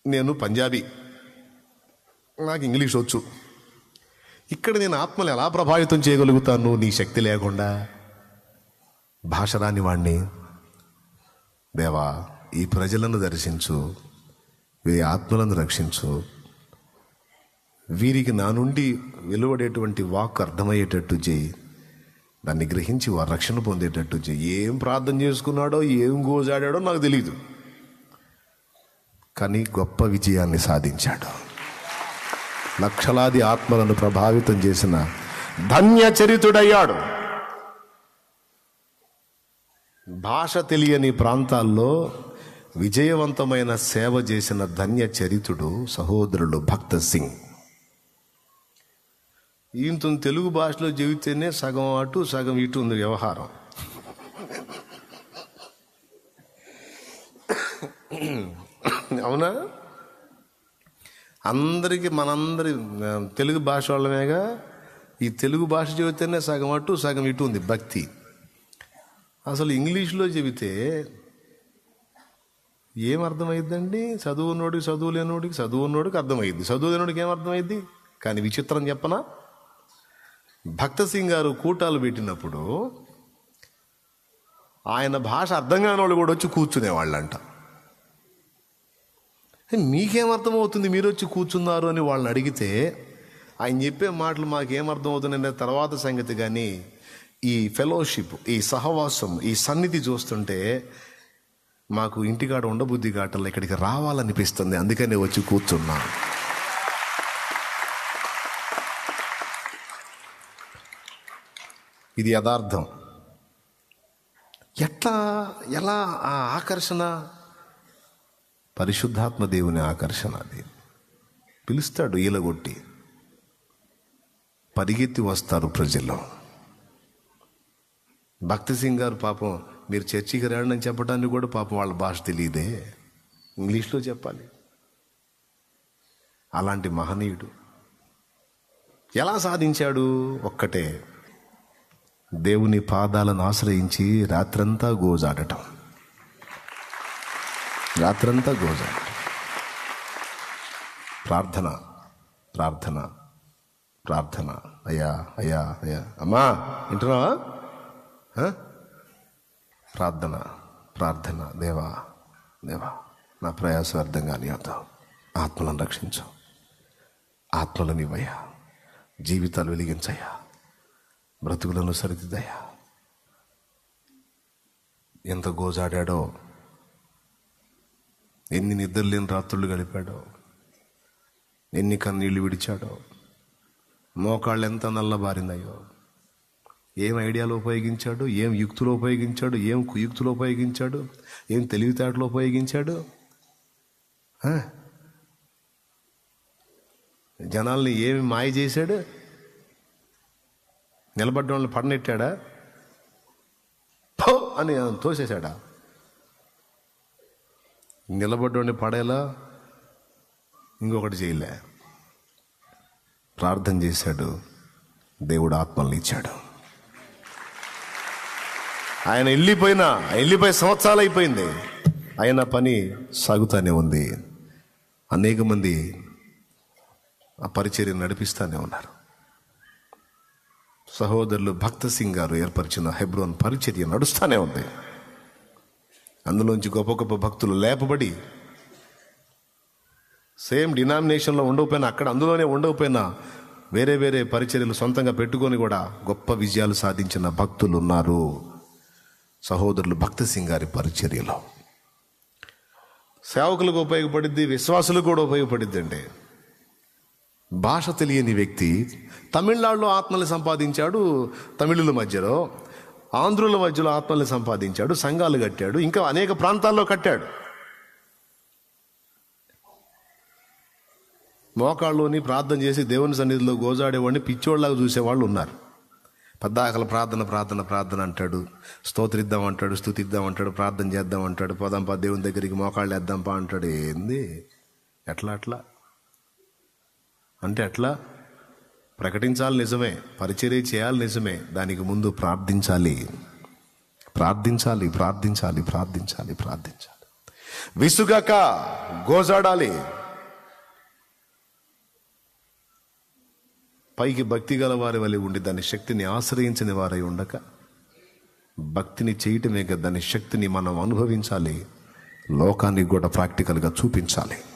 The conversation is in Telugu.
నేను పంజాబీ నాకు ఇంగ్లీష్ వచ్చు ఇక్కడ నేను ఆత్మలు ఎలా ప్రభావితం చేయగలుగుతాను నీ శక్తి లేకుండా భాష రాని వాణ్ణి దేవా ఈ ప్రజలను దర్శించు వీరి ఆత్మలను రక్షించు వీరికి నా నుండి వెలువడేటువంటి వాక్ అర్థమయ్యేటట్టు చేయి దాన్ని గ్రహించి వారు రక్షణ పొందేటట్టు చేయి ఏం ప్రార్థన చేసుకున్నాడో ఏం గోజాడాడో నాకు తెలియదు కానీ గొప్ప విజయాన్ని సాధించాడు లక్షలాది ఆత్మలను ప్రభావితం చేసిన ధన్య చరితుడయ్యాడు భాష తెలియని ప్రాంతాల్లో విజయవంతమైన సేవ చేసిన ధన్య చరితుడు సహోదరుడు భక్త సింగ్ ఈయనతో తెలుగు భాషలో చెబితేనే సగం అటు సగం ఇటు ఉంది వ్యవహారం అవునా అందరికీ మనందరి ఆ, తెలుగు భాష వాళ్ళమేగా ఈ తెలుగు భాష చెబితేనే సగం అటు సగం ఇటు ఉంది భక్తి అసలు ఇంగ్లీష్లో చెబితే ఏం అర్థమైద్దండి చదువు ఉన్నోడికి చదువు లేనోడికి చదువు ఉన్నోడికి అర్థమైద్ది చదువు లేనోడికి ఏం అర్థమైద్ది కానీ విచిత్రం చెప్పనా భక్త సింగ్ గారు కూటాలు పెట్టినప్పుడు ఆయన భాష అర్థం కాని వాళ్ళు కూడా వచ్చి కూర్చునేవాళ్ళంట "ఏ, మీకేం అర్థమవుతుంది మీరు వచ్చి కూర్చున్నారు అని వాళ్ళని అడిగితే ఆయన చెప్పే మాటలు మాకేం అర్థమవుతుందంటే తర్వాత సంగతి కానీ ఈ ఫెలోషిప్ ఈ సహవాసం ఈ సన్నిధి చూస్తుంటే మాకు ఇంటికాడ ఉండబుద్ధి కాటల్లో ఇక్కడికి రావాలనిపిస్తుంది అందుకనే వచ్చి కూర్చున్నా ఇది యథార్థం ఎట్లా ఎలా ఆ ఆకర్షణ పరిశుద్ధాత్మ దేవుని ఆకర్షణ అది పిలుస్తాడు ఈలగొట్టి పరిగెత్తి వస్తారు ప్రజల్లో భక్తి సింగ్ గారు పాపం మీరు చర్చికి రండి అని చెప్పడానికి కూడా పాపం వాళ్ళ భాష తెలియదే ఇంగ్లీష్లో చెప్పాలి అలాంటి మహనీయుడు ఎలా సాధించాడు ఒక్కటే దేవుని పాదాలను ఆశ్రయించి రాత్రంతా గోజాడటం రాత్రంతా గోజాడటం ప్రార్థన ప్రార్థన ప్రార్థన అయ్యా అయ్యా అయ్యా అమ్మా వింటున్నావా ఆ? ప్రార్థన ప్రార్థన దేవా దేవా నా ప్రయాస అర్థం కాని అవుతావు ఆత్మలను రక్షించు ఆత్మలను ఇవ్వయ్యా జీవితాలు వెలిగించయ్యా బ్రతుకులను సరిదిద్దయ్యా ఎంత గోజాడాడో ఎన్ని నిద్రలేని రాత్రులు గడిపాడో ఎన్ని కన్నీళ్లు విడిచాడో మోకాళ్ళు ఎంత నల్లబారిందయ్యో ఏం ఐడియాలు ఉపయోగించాడు ఏం యుక్తులు ఉపయోగించాడు ఏం కుయుక్తులు ఉపయోగించాడు ఏం తెలివితేటలు ఉపయోగించాడు ఆ? జనాల్ని ఏమి మాయ చేశాడు నిలబడ్డ వాళ్ళని పడనెట్టాడా పో అని తోసేశాడా నిలబడ్డోడిని పడేలా ఇంకొకటి చేయలే ప్రార్థన చేశాడు దేవుడు ఆత్మల్ని ఇచ్చాడు ఆయన వెళ్ళిపోయినా వెళ్ళిపోయి సంవత్సరాలు అయిపోయింది ఆయన పని సాగుతానే ఉంది అనేక మంది ఆ పరిచర్య నడిపిస్తానే ఉన్నారు సహోదరులు భక్త సింగ్ గారు ఏర్పరిచిన హెబ్రోన్ పరిచర్య నడుస్తానే ఉంది అందులోంచి గొప్ప గొప్ప భక్తులు లేపబడి సేమ్ డినామినేషన్లో ఉండకపోయినా అక్కడ అందులోనే ఉండకపోయినా వేరే వేరే పరిచర్యలు సొంతంగా పెట్టుకొని కూడా గొప్ప విజయాలు సాధించిన భక్తులు ఉన్నారు సహోదరులు భక్త సింగ్ గారి పరిచర్యలో సేవకులకు ఉపయోగపడిద్ది విశ్వాసులకు కూడా ఉపయోగపడిద్ది అండి భాష తెలియని వ్యక్తి తమిళనాడులో ఆత్మల్ని సంపాదించాడు తమిళుల మధ్యలో ఆంధ్రుల మధ్యలో ఆత్మల్ని సంపాదించాడు సంఘాలు కట్టాడు ఇంకా అనేక ప్రాంతాల్లో కట్టాడు మోకాళ్ళలోని ప్రార్థన చేసి దేవుని సన్నిధిలో గోజాడేవాడిని పిచ్చోళ్ళలాగా చూసేవాళ్ళు ఉన్నారు పద్దాకల ప్రార్థన ప్రార్థన ప్రార్థన అంటాడు స్తోత్రిద్దాం అంటాడు స్థుతిద్దాం అంటాడు ప్రార్థన చేద్దాం అంటాడు పోదాంపా దేవుని దగ్గరికి మోకాళ్ళు వేద్దాంపా అంటాడు ఏంది ఎట్లా అట్లా అంటే ఎట్లా ప్రకటించాలి నిజమే పరిచర్య చేయాలి నిజమే దానికి ముందు ప్రార్థించాలి ప్రార్థించాలి ప్రార్థించాలి ప్రార్థించాలి ప్రార్థించాలి విసుగక గోజాడాలి పైకి భక్తి గల వారి వలె ఉండి దాని శక్తిని ఆశ్రయించిన వారై ఉండక భక్తిని చేయటమే కదా దాని శక్తిని మనం అనుభవించాలి లోకానికి కూడా ప్రాక్టికల్గా చూపించాలి